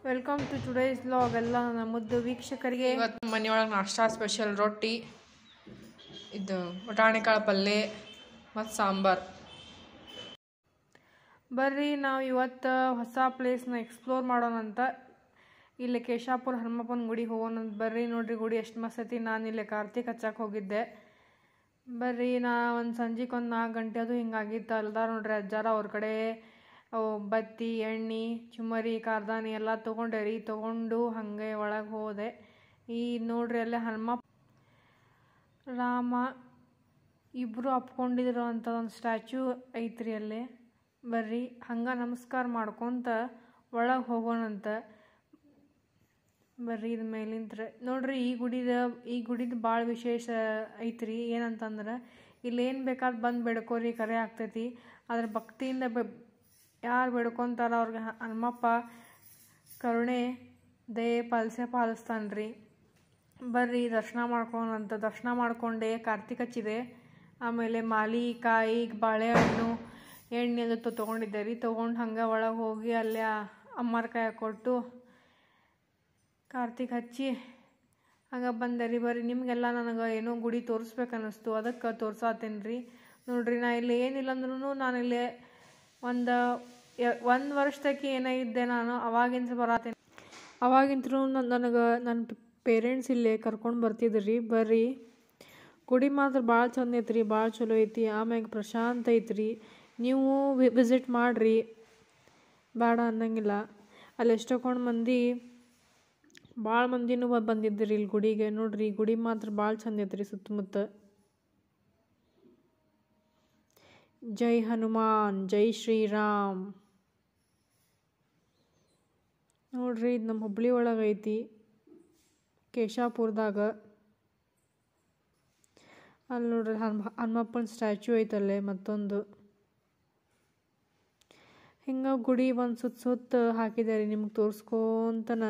welcome to today's vlog ಎಲ್ಲ ನನ್ನ ಮುದ್ದು ವೀಕ್ಷಕರಿಗೆ ಇವತ್ತು ಮನೆಯೊಳಗೆ ನಾಷ್ಟಾ ಸ್ಪೆಷಲ್ ರೊಟ್ಟಿ ಇದು ಬಟಾಣಿಕಾಳು ಪಲ್ಯ ಮತ್ತು ಸಾಂಬಾರು ಬರ್ರಿ ನಾವು ಇವತ್ತು ಹೊಸ ಪ್ಲೇಸ್ನ ಎಕ್ಸ್ಪ್ಲೋರ್ ಮಾಡೋಣ ಅಂತ ಇಲ್ಲಿ ಕೇಶಾಪುರ ಹನುಮಪ್ಪನ ಗುಡಿ ಹೋಗೋಣ ಅಂತ ಬರ್ರಿ ನೋಡ್ರಿ ಗುಡಿ ಎಷ್ಟು ಮಸ್ತ್ ಐತಿ ನಾನು ಇಲ್ಲಿ ಕಾರ್ತಿಕ್ ಹಚ್ಚಕ್ಕೆ ಹೋಗಿದ್ದೆ ಬರ್ರಿ ನಾ ಒಂದು ಸಂಜೆಗೆ ಒಂದು ನಾಲ್ಕು ಗಂಟೆ ಅದು ಹಿಂಗಾಗಿತ್ತು ಅಲ್ದಾರ ನೋಡ್ರಿ ಅಜ್ಜಾರ ಅವ್ರ ಕಡೆ ಅವು ಬತ್ತಿ ಎಣ್ಣೆ ಚುಮ್ಮರಿ ಕಾರ್ದಾನಿ ಎಲ್ಲ ತೊಗೊಂಡೆ ರೀ ತೊಗೊಂಡು ಹಾಗೆ ಒಳಗೆ ಹೋದೆ ಈ ನೋಡ್ರಿ ಅಲ್ಲೇ ಹನುಮ ರಾಮ ಇಬ್ಬರು ಅಪ್ಕೊಂಡಿದ್ರು ಅಂತ ಒಂದು ಸ್ಟ್ಯಾಚ್ಯೂ ಐತ್ರಿ ಅಲ್ಲಿ ಬರ್ರಿ ಹಂಗೆ ನಮಸ್ಕಾರ ಮಾಡ್ಕೊತ ಒಳಗೆ ಹೋಗೋಣಂತ ಬರ್ರಿ ಇದು ಮೇಲಿಂತ್ರ ನೋಡ್ರಿ ಈ ಗುಡಿದ ಈ ಗುಡಿದ ಭಾಳ ವಿಶೇಷ ಐತ್ರಿ ಏನಂತಂದ್ರೆ ಇಲ್ಲಿ ಏನು ಬೇಕಾದ್ ಬಂದು ಬೇಡ್ಕೋರಿ ಕರೆ ಆಗ್ತೈತಿ ಅದ್ರ ಭಕ್ತಿಯಿಂದ ಬೆ ಯಾರು ಬೇಡ್ಕೊತಾರ ಅವ್ರಿಗೆ ಹ- ಹನುಮಪ್ಪ ಕರುಣೆ ದಯೆ ಪಾಲಿಸೇ ಪಾಲಿಸ್ತಾನ್ರಿ ಬರ್ರಿ ದರ್ಶನ ಮಾಡ್ಕೊಳಂತ ದರ್ಶನ ಮಾಡ್ಕೊಂಡೆ ಕಾರ್ತಿಕ್ ಹಚ್ಚಿದೆ ಆಮೇಲೆ ಮಾಲಿ ಕಾಯಿ ಬಾಳೆಹಣ್ಣು ಎಣ್ಣೆ ಅದು ತೊಗೊಂಡಿದ್ದೆ ರೀ ತೊಗೊಂಡು ಹಂಗೆ ಒಳಗೆ ಹೋಗಿ ಅಲ್ಲೇ ಅಮ್ಮರ ಕೈ ಕೊಟ್ಟು ಕಾರ್ತಿಕ್ ಹಚ್ಚಿ ಹಂಗೆ ಬಂದೆ ರೀ ಬರ್ರಿ ನಿಮಗೆಲ್ಲ ನನಗೆ ಏನೋ ಗುಡಿ ತೋರಿಸ್ಬೇಕು ಅನ್ನಿಸ್ತು ಅದಕ್ಕೆ ತೋರ್ಸಾತೀನಿ ರೀ ನೋಡ್ರಿ ನಾ ಇಲ್ಲಿ ಏನಿಲ್ಲ ಅಂದ್ರೂ ನಾನು ಇಲ್ಲಿ ಒಂದು ಒಂದು ವರ್ಷದಕ್ಕೆ ಏನಾಗಿದ್ದೆ ನಾನು ಅವಾಗಿಂದ ಬರತ್ತೇನೆ ಅವಾಗಿಂತರೂ ನನಗೆ ನನ್ನ ಪೇರೆಂಟ್ಸ್ ಇಲ್ಲೇ ಕರ್ಕೊಂಡು ಬರ್ತಿದ್ರಿ ಬರ್ರಿ ಗುಡಿ ಮಾತ್ರ ಭಾಳ ಚಂದ ಐತ್ರಿ ಭಾಳ ಚಲೋ ಐತಿ ಆಮ್ಯಾಗ ಪ್ರಶಾಂತ ಐತ್ರಿ ನೀವು ವಿಸಿಟ್ ಮಾಡಿರಿ ಬೇಡ ಅನ್ನಂಗಿಲ್ಲ ಅಲ್ಲಿ ಎಷ್ಟೊಂದು ಮಂದಿ ಭಾಳ ಮಂದಿನೂ ಬ- ಬಂದಿದ್ರಿ ಇಲ್ಲಿ ಗುಡಿಗೆ ನೋಡ್ರಿ ಗುಡಿ ಮಾತ್ರ ಭಾಳ ಚಂದ ಐತ್ರಿ ಸುತ್ತಮುತ್ತ ಜೈ ಹನುಮಾನ್ ಜೈ ಶ್ರೀರಾಮ್ ನೋಡ್ರಿ ಇದು ನಮ್ಮ ಹುಬ್ಳಿ ಒಳಗೆ ಐತಿ ಕೇಶಾಪುರದಾಗ ಅಲ್ಲಿ ನೋಡ್ರಿ ಹನುಮ ಹನುಮಪ್ಪನ ಸ್ಟ್ಯಾಚ್ಯೂ ಐತಲ್ಲೇ ಮತ್ತೊಂದು ಹಿಂಗೆ ಗುಡಿ ಒಂದು ಸುತ್ತ ಸುತ್ತ ಹಾಕಿದ್ದಾರೆ ನಿಮ್ಗೆ ತೋರಿಸ್ಕೊಂತನ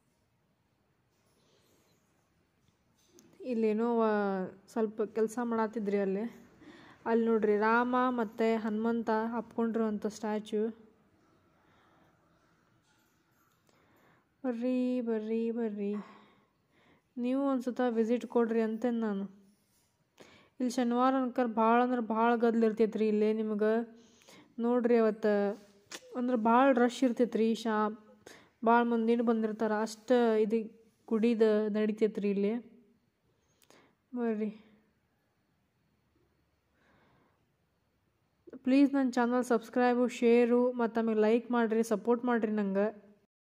ಇಲ್ಲೇನೋ ವ- ಸ್ವಲ್ಪ ಕೆಲಸ ಮಾಡತ್ತಿದ್ರಿ ಅಲ್ಲಿ ಅಲ್ಲಿ ನೋಡ್ರಿ ರಾಮ ಮತ್ತು ಹನುಮಂತ ಹಪ್ಕೊಂಡಿರುವಂಥ ಸ್ಟ್ಯಾಚ್ಯೂ ಬರ್ರಿ ಬರ್ರಿ ಬರ್ರಿ ನೀವು ಒಂದ್ಸತ ವಿಸಿಟ್ ಕೊಡ್ರಿ ಅಂತೇನು ನಾನು ಇಲ್ಲಿ ಶನಿವಾರ ಅನ್ಕರ್ ಭಾಳ ಅಂದ್ರೆ ಭಾಳ ಗದ್ಲ ಇರ್ತೈತೆ ರೀ ಇಲ್ಲೇ ನಿಮಗೆ ನೋಡ್ರಿ ಅವತ್ತು ಅಂದ್ರೆ ಭಾಳ ರಶ್ ಇರ್ತೈತೆ ರೀ ಶಾ ಭಾಳ ಮಂದಿನೂ ಬಂದಿರ್ತಾರೆ ಅಷ್ಟು ಇದು ಗುಡಿದ ನಡಿತೈತೆ ರೀ ಇಲ್ಲಿ ಬರ್ರಿ ಪ್ಲೀಸ್ ನನ್ನ ಚಾನಲ್ ಸಬ್ಸ್ಕ್ರೈಬು ಶೇರು ಮತ್ತು ಆಮೇಲೆ ಲೈಕ್ ಮಾಡಿರಿ ಸಪೋರ್ಟ್ ಮಾಡಿರಿ ನಂಗೆ